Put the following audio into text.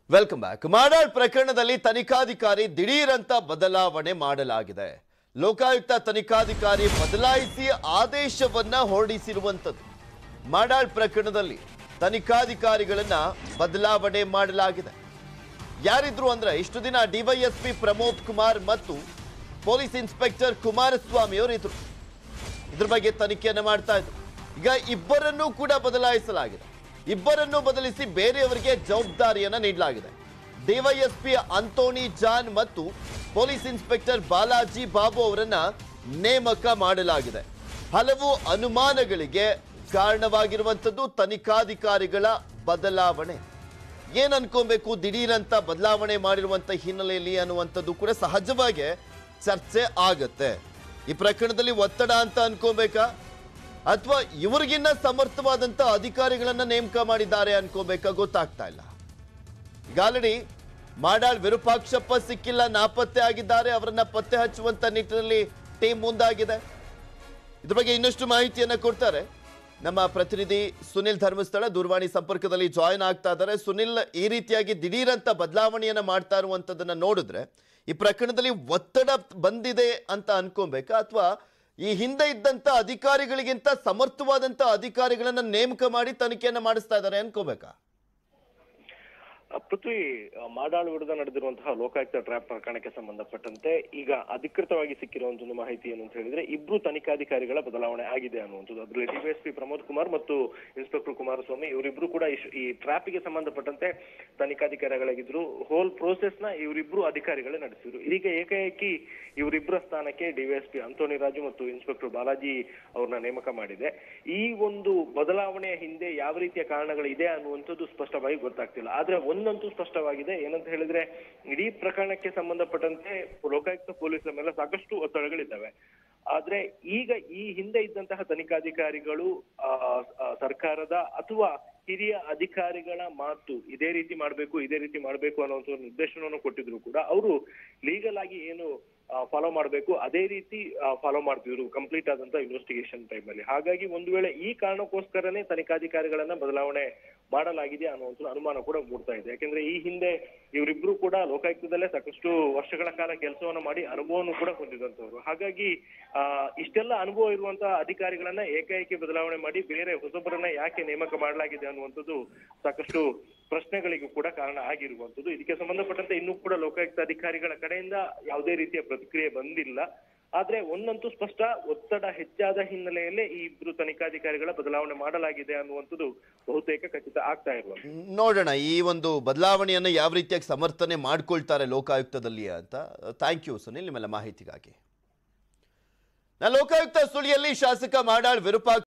welcome back Madal ಪ್ರಕರಣದಲ್ಲಿ ತನಿಖಾಧಿಕಾರಿ ದಿಢೀರಂತ ಬದಲಾವಣೆ ಮಾಡಲಾಗಿದೆ ಲೋಕಾಯುಕ್ತ ತನಿಖಾಧಿಕಾರಿ ಬದಲಾಯಿಸಿ ಆದೇಶವನ್ನ ಹೊರಡಿಸಿರುವಂಥದ್ದು ಮಾಡಾಳ್ ಪ್ರಕರಣದಲ್ಲಿ ತನಿಖಾಧಿಕಾರಿಗಳನ್ನ ಬದಲಾವಣೆ ಮಾಡಲಾಗಿದೆ ಯಾರಿದ್ರು ಅಂದ್ರೆ ಇಷ್ಟು ದಿನ ಡಿವೈಎಸ್ಪಿ ಪ್ರಮೋದ್ ಕುಮಾರ್ ಮತ್ತು ಪೊಲೀಸ್ ಇನ್ಸ್ಪೆಕ್ಟರ್ ಕುಮಾರಸ್ವಾಮಿ ಅವರು ಇದ್ರು ಇದ್ರ ಬಗ್ಗೆ ತನಿಖೆಯನ್ನು ಮಾಡ್ತಾ ಇದ್ರು ಈಗ ಇಬ್ಬರನ್ನೂ ಕೂಡ ಬದಲಾಯಿಸಲಾಗಿದೆ ಇಬ್ಬರನ್ನು ಬದಲಿಸಿ ಬೇರೆಯವರಿಗೆ ಜವಾಬ್ದಾರಿಯನ್ನ ನೀಡಲಾಗಿದೆ ಡಿವೈಎಸ್ಪಿ ಅಂತೋಣಿ ಜಾನ್ ಮತ್ತು ಪೊಲೀಸ್ ಇನ್ಸ್ಪೆಕ್ಟರ್ ಬಾಲಾಜಿ ಬಾಬು ಅವರನ್ನ ನೇಮಕ ಮಾಡಲಾಗಿದೆ ಹಲವು ಅನುಮಾನಗಳಿಗೆ ಕಾರಣವಾಗಿರುವಂಥದ್ದು ತನಿಖಾಧಿಕಾರಿಗಳ ಬದಲಾವಣೆ ಏನ್ ಅನ್ಕೊಬೇಕು ದಿಢೀರಂತ ಬದಲಾವಣೆ ಮಾಡಿರುವಂತ ಹಿನ್ನೆಲೆಯಲ್ಲಿ ಅನ್ನುವಂಥದ್ದು ಕೂಡ ಸಹಜವಾಗಿ ಚರ್ಚೆ ಆಗತ್ತೆ ಈ ಪ್ರಕರಣದಲ್ಲಿ ಒತ್ತಡ ಅಂತ ಅನ್ಕೋಬೇಕಾ ಅಥವಾ ಇವ್ರಿಗಿನ್ನ ಸಮರ್ಥವಾದಂತ ಅಧಿಕಾರಿಗಳನ್ನ ನೇಮಕ ಮಾಡಿದ್ದಾರೆ ಅನ್ಕೋಬೇಕಾ ಗೊತ್ತಾಗ್ತಾ ಇಲ್ಲ ಈಗ ಆಲ್ರೆಡಿ ಮಾಡಾಳ್ ವಿರೂಪಾಕ್ಷಪ್ಪ ಸಿಕ್ಕಿಲ್ಲ ನಾಪತ್ತೆ ಆಗಿದ್ದಾರೆ ಅವರನ್ನ ಪತ್ತೆ ಹಚ್ಚುವಂತ ನಿಟ್ಟಿನಲ್ಲಿ ಟೀಮ್ ಮುಂದಾಗಿದೆ ಇದ್ರ ಬಗ್ಗೆ ಇನ್ನಷ್ಟು ಮಾಹಿತಿಯನ್ನ ಕೊಡ್ತಾರೆ ನಮ್ಮ ಪ್ರತಿನಿಧಿ ಸುನಿಲ್ ಧರ್ಮಸ್ಥಳ ದೂರವಾಣಿ ಸಂಪರ್ಕದಲ್ಲಿ ಜಾಯಿನ್ ಆಗ್ತಾ ಇದ್ದಾರೆ ಸುನಿಲ್ ಈ ರೀತಿಯಾಗಿ ದಿಢೀರಂತ ಬದಲಾವಣೆಯನ್ನ ಮಾಡ್ತಾ ಇರುವಂತದನ್ನ ನೋಡಿದ್ರೆ ಈ ಪ್ರಕರಣದಲ್ಲಿ ಒತ್ತಡ ಬಂದಿದೆ ಅಂತ ಅನ್ಕೊಬೇಕಾ ಅಥವಾ ಈ ಹಿಂದೆ ಇದ್ದಂತ ಅಧಿಕಾರಿಗಳಿಗಿಂತ ಸಮರ್ಥವಾದಂತ ಅಧಿಕಾರಿಗಳನ್ನ ನೇಮಕ ಮಾಡಿ ತನಿಖೆಯನ್ನ ಮಾಡಿಸ್ತಾ ಇದ್ದಾರೆ ಅನ್ಕೋಬೇಕಾ ಆ, ಪೃಥ್ವಿ ಆ, ಮಾಡಾಳು ವಿರುದ್ಧ ನಡೆದಿರುವಂತಹ ಲೋಕಾಯುಕ್ತ ಟ್ರ್ಯಾಪ್ ಪ್ರಕರಣಕ್ಕೆ ಸಂಬಂಧಪಟ್ಟಂತೆ ಈಗ ಅಧಿಕೃತವಾಗಿ ಸಿಕ್ಕಿರುವಂತ ಒಂದು ಮಾಹಿತಿ ಏನು ಅಂತ ಹೇಳಿದ್ರೆ ಇಬ್ರು ತನಿಖಾಧಿಕಾರಿಗಳ ಬದಲಾವಣೆ ಆಗಿದೆ ಅನ್ನುವಂಥದ್ದು ಅದರಲ್ಲಿ ಡಿವೈಎಸ್ಪಿ ಪ್ರಮೋದ್ ಕುಮಾರ್ ಮತ್ತು ಇನ್ಸ್ಪೆಕ್ಟರ್ ಕುಮಾರಸ್ವಾಮಿ ಇವರಿಬ್ರು ಕೂಡ ಇಶ್- ಈ ಟ್ರ್ಯಾಪಿಗೆ ಸಂಬಂಧಪಟ್ಟಂತೆ ತನಿಖಾಧಿಕಾರಿಗಳಾಗಿದ್ರು ಹೋಲ್ ಪ್ರೋಸೆಸ್ ನ ಇವರಿಬ್ರು ಅಧಿಕಾರಿಗಳೇ ನಡೆಸಿದ್ರು ಇದೀಗ ಏಕಾಏಕಿ ಇವರಿಬ್ಬರ ಸ್ಥಾನಕ್ಕೆ ಡಿವೈಎಸ್ಪಿ ಅಂತೋಣಿ ರಾಜು ಮತ್ತು ಇನ್ಸ್ಪೆಕ್ಟರ್ ಬಾಲಾಜಿ ಅವ್ರನ್ನ ನೇಮಕ ಮಾಡಿದೆ ಈ ಒಂದು ಬದಲಾವಣೆಯ ಹಿಂದೆ ಯಾವ ರೀತಿಯ ಕಾರಣಗಳಿದೆ ಅನ್ನುವಂಥದ್ದು ಸ್ಪಷ್ಟವಾಗಿ ಗೊತ್ತಾಗ್ತಿಲ್ಲ ಆದ್ರೆ ಒಂದಂತೂ ಸ್ಪಷ್ಟವಾಗಿದೆ ಏನಂತ ಹೇಳಿದ್ರೆ ಇಡೀ ಪ್ರಕರಣಕ್ಕೆ ಸಂಬಂಧಪಟ್ಟಂತೆ ಲೋಕಾಯುಕ್ತ ಪೊಲೀಸರ ಮೇಲೆ ಸಾಕಷ್ಟು ಒತ್ತಡಗಳಿದ್ದಾವೆ ಆದ್ರೆ ಈಗ ಈ ಹಿಂದೆ ಇದ್ದಂತಹ ತನಿಖಾಧಿಕಾರಿಗಳು ಆ, ಆ, ಸರ್ಕಾರದ ಅಥವಾ ಹಿರಿಯ ಅಧಿಕಾರಿಗಳ ಮಾತು ಇದೇ ರೀತಿ ಮಾಡ್ಬೇಕು ಇದೇ ರೀತಿ ಮಾಡ್ಬೇಕು ಅನ್ನುವಂಥ ಒಂದು ನಿರ್ದೇಶನವನ್ನು ಕೊಟ್ಟಿದ್ರು ಕೂಡ ಅವರು ಲೀಗಲ್ ಆಗಿ ಏನು ಫಾಲೋ ಮಾಡಬೇಕು ಅದೇ ರೀತಿ ಫಾಲೋ ಮಾಡ್ತಿದ್ರು ಕಂಪ್ಲೀಟ್ ಆದಂತ ಇನ್ವೆಸ್ಟಿಗೇಷನ್ ಟೈಮ್ ಅಲ್ಲಿ ಹಾಗಾಗಿ ಒಂದು ವೇಳೆ ಈ ಕಾರಣಕ್ಕೋಸ್ಕರನೇ ತನಿಖಾಧಿಕಾರಿಗಳನ್ನ ಬದಲಾವಣೆ ಮಾಡಲಾಗಿದೆ ಅನ್ನುವಂಥ ಅನುಮಾನ ಕೂಡ ಮೂಡ್ತಾ ಇದೆ ಯಾಕಂದ್ರೆ ಈ ಹಿಂದೆ ಇವರಿಬ್ರು ಕೂಡ ಲೋಕಾಯುಕ್ತದಲ್ಲೇ ಸಾಕಷ್ಟು ವರ್ಷಗಳ ಕಾಲ ಕೆಲಸವನ್ನು ಮಾಡಿ ಅನುಭವವನ್ನು ಕೂಡ ಹೊಂದಿದಂತವ್ರು ಹಾಗಾಗಿ ಆ ಇಷ್ಟೆಲ್ಲ ಅನುಭವ ಇರುವಂತಹ ಅಧಿಕಾರಿಗಳನ್ನ ಏಕಾಏಕಿ ಬದಲಾವಣೆ ಮಾಡಿ ಬೇರೆ ಹೊಸಬರನ್ನ ಯಾಕೆ ನೇಮಕ ಮಾಡಲಾಗಿದೆ ಅನ್ನುವಂಥದ್ದು ಸಾಕಷ್ಟು ಪ್ರಶ್ನೆಗಳಿಗೂ ಕೂಡ ಕಾರಣ ಆಗಿರುವಂತದ್ದು ಇದಕ್ಕೆ ಸಂಬಂಧಪಟ್ಟಂತೆ ಇನ್ನೂ ಕೂಡ ಲೋಕಾಯುಕ್ತ ಅಧಿಕಾರಿಗಳ ಕಡೆಯಿಂದ ಯಾವುದೇ ರೀತಿಯ ಪ್ರತಿಕ್ರಿಯೆ ಬಂದಿಲ್ಲ ಆದ್ರೆ ಒಂದಂತೂ ಸ್ಪಷ್ಟ ಒತ್ತಡ ಹೆಚ್ಚಾದ ಹಿನ್ನೆಲೆಯಲ್ಲೇ ಈ ಇಬ್ರು ತನಿಖಾಧಿಕಾರಿಗಳ ಬದಲಾವಣೆ ಮಾಡಲಾಗಿದೆ ಅನ್ನುವಂಥದ್ದು ಬಹುತೇಕ ಖಚಿತ ಆಗ್ತಾ ಇರುವಂತ ನೋಡೋಣ ಈ ಒಂದು ಬದಲಾವಣೆಯನ್ನು ಯಾವ ರೀತಿಯಾಗಿ ಸಮರ್ಥನೆ ಮಾಡ್ಕೊಳ್ತಾರೆ ಲೋಕಾಯುಕ್ತದಲ್ಲಿ ಅಂತ ಥ್ಯಾಂಕ್ ಯು ಸುನಿಲ್ ನಿಮ್ಮೆಲ್ಲ ಮಾಹಿತಿಗಾಗಿ ನಾ ಲೋಕಾಯುಕ್ತ ಸುಳಿಯಲ್ಲಿ ಶಾಸಕ ಮಾಡಾಳ್ ವಿರೂಪಾಕ್ಷ